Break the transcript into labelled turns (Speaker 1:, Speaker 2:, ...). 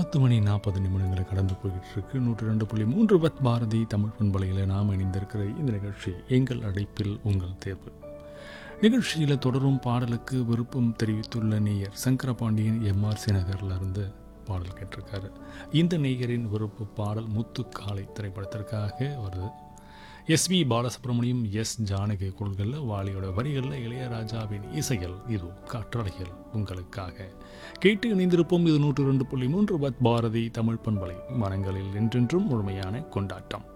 Speaker 1: பத்து மணி நாற்பது நிமிடங்களை கடந்து போய்கிட்டு இருக்கு நூற்றி ரெண்டு புள்ளி மூன்று பத் பாரதி தமிழ் பண்பலையில் நாம் இணைந்திருக்கிற இந்த நிகழ்ச்சி எங்கள் அழைப்பில் உங்கள் தேர்வு நிகழ்ச்சியில் தொடரும் பாடலுக்கு விருப்பம் தெரிவித்துள்ள நேயர் சங்கரபாண்டியன் எம்ஆர்சி நகர்லேருந்து பாடல் கேட்டிருக்காரு இந்த நேயரின் விருப்ப பாடல் முத்துக்காலை திரைப்படத்திற்காக வருது எஸ்வி பாலசுப்ரமணியம் எஸ் ஜானகி குரல்களில் வாலியோட வரிகளில் இளையராஜாவின் இசைகள் இது காற்றலைகள் உங்களுக்காக கேட்டு இணைந்திருப்போம் இது நூற்று ரெண்டு புள்ளி மூன்று பத் பாரதி தமிழ் பண்பலை மனங்களில் என்றென்றும் முழுமையான கொண்டாட்டம்